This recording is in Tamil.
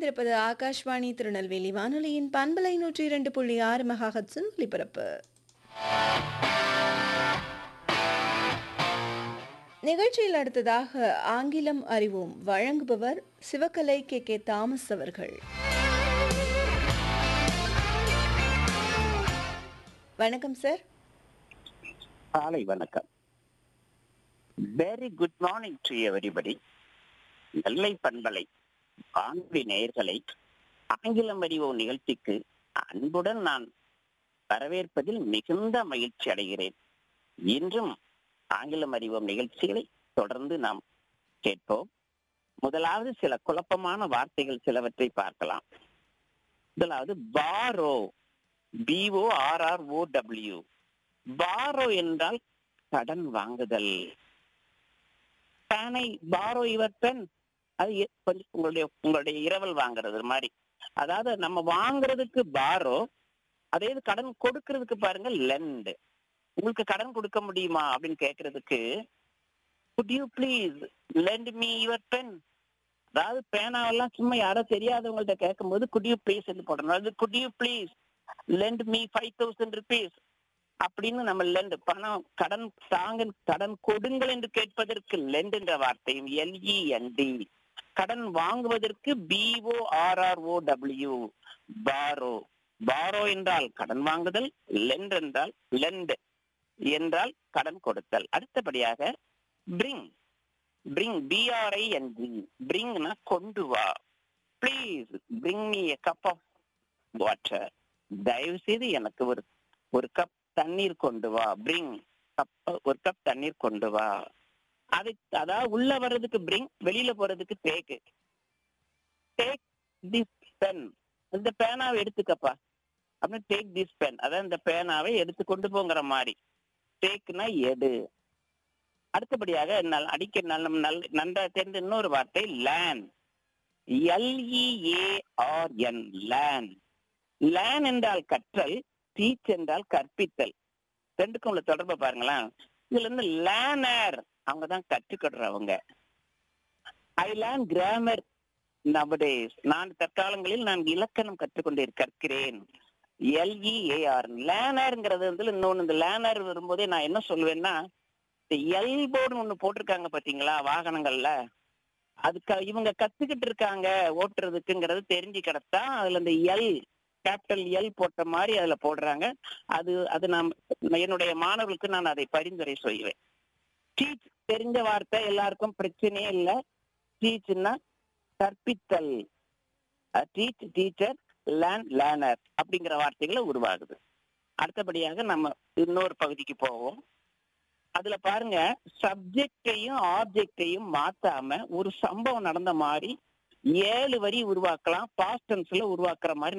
இணைந்திருப்பது ஆகாஷ்வாணி திருநெல்வேலி வானொலியின் பண்பலை நூற்றி இரண்டு புள்ளி ஆறு மெகாஹட்ஸின் ஒலிபரப்பு நிகழ்ச்சியில் அடுத்ததாக ஆங்கிலம் அறிவோம் வழங்குபவர் சிவகலை கே கே தாமஸ் அவர்கள் வணக்கம் சார் காலை வணக்கம் very good morning to everybody Nellai பண்பலை வானொலி நேயர்களை ஆங்கிலம் அறிவோம் நிகழ்ச்சிக்கு அன்புடன் நான் வரவேற்பதில் மிகுந்த மகிழ்ச்சி அடைகிறேன் இன்றும் ஆங்கிலம் அறிவோம் நிகழ்ச்சிகளை தொடர்ந்து நாம் கேட்போம் முதலாவது சில குழப்பமான வார்த்தைகள் சிலவற்றை பார்க்கலாம் முதலாவது borrow B O R R O W borrow என்றால் கடன் வாங்குதல் பேனை பாரோ யுவர் பென் அது எ- கொஞ்சம் உங்களுடைய உங்களுடைய இரவல் வாங்குறது மாதிரி அதாவது நம்ம வாங்குறதுக்கு பாரோ அதே இது கடன் கொடுக்கறதுக்கு பாருங்க லெண்ட் உங்களுக்கு கடன் கொடுக்க முடியுமா அப்படின்னு கேக்குறதுக்கு could you please lend me your pen அதாவது பேனாவெல்லாம் சும்மா யாரோ தெரியாதவங்கள்ட்ட கேட்கும்போது குட் யூ ப்ளீஸ் போடணும் அது could you please lend me five thousand rupees அப்படின்னு நம்ம லெண்ட் பணம் கடன் தாங்க கடன் கொடுங்கள் என்று கேட்பதற்கு லெண்ட் என்ற வார்த்தையும் எல்இஎன்டி கடன் வாங்குவதற்கு B O R R O W borrow borrow என்றால் கடன் வாங்குதல் லெண்ட் என்றால் லெண்ட் என்றால் கடன் கொடுத்தல் அடுத்தபடியாக பிரிங் பிரிங் பிஆர்ஐஎன்ஜி பிரிங்னா கொண்டு வா please bring me a cup of water தயவு செய்து எனக்கு ஒரு ஒரு கப் தண்ணீர் கொண்டு வா பிரிங் கப் ஒரு கப் தண்ணீர் கொண்டு வா அது அதாவது உள்ள வர்றதுக்கு பிரிங் வெளியில போறதுக்கு டேக் டேக் திஸ் பென் இந்த பேனாவை எடுத்துக்கப்பா அப்படின்னு டேக் திஸ் பென் அதான் இந்த பேனாவை எடுத்து கொண்டு போங்கிற மாதிரி டேக்னா எடு அடுத்தபடியாக நல்- அடிக்க நல்ல நல் நன்றா தெரிந்த இன்னொரு வார்த்தை லேன் எல்இஏஆர்என் லேன் லேன் என்றால் கற்றல் டீச் என்றால் கற்பித்தல் ரெண்டுக்கும் உள்ள தொடர்பை பாருங்களேன் இதுல இருந்து லேனர் அவங்க தான் கற்றுக்கிடுறவங்க ஐ லேர்ன் கிராமர் நவடேஸ் நான் தற்காலங்களில் நான் இலக்கணம் கற்றுக்கொண்டு கற்கிறேன் எல்இஏஆர் லேனர்ங்கிறது வந்து இன்னொன்னு இந்த லேனர் வரும்போதே நான் என்ன சொல்லுவேன்னா இந்த எல் போர்டுன்னு ஒண்ணு போட்டிருக்காங்க பாத்தீங்களா வாகனங்கள்ல அதுக்கு இவங்க கத்துக்கிட்டு இருக்காங்க ஓட்டுறதுக்குங்கிறது தெரிஞ்சு கிடத்தா அதுல இந்த எல் கேபிட்டல் எல் போட்ட மாதிரி அதுல போடுறாங்க அது அது நான் என்னுடைய மாணவர்களுக்கு நான் அதை பரிந்துரை செய்வேன் டீச் தெரிஞ்ச வார்த்தை எல்லாருக்கும் பிரச்சனையே இல்லை டீச்னா கற்பித்தல் டீச் டீச்சர் லேர்ன் லேர்னர் அப்படிங்கிற வார்த்தைகளை உருவாகுது அடுத்தபடியாக நம்ம இன்னொரு பகுதிக்கு போவோம் அதுல பாருங்க சப்ஜெக்டையும் ஆப்ஜெக்டையும் மாத்தாம ஒரு சம்பவம் நடந்த மாதிரி ஏழு வரி உருவாக்கலாம் பாஸ்ட் டென்ஸ்ல உருவாக்குற மாதிரி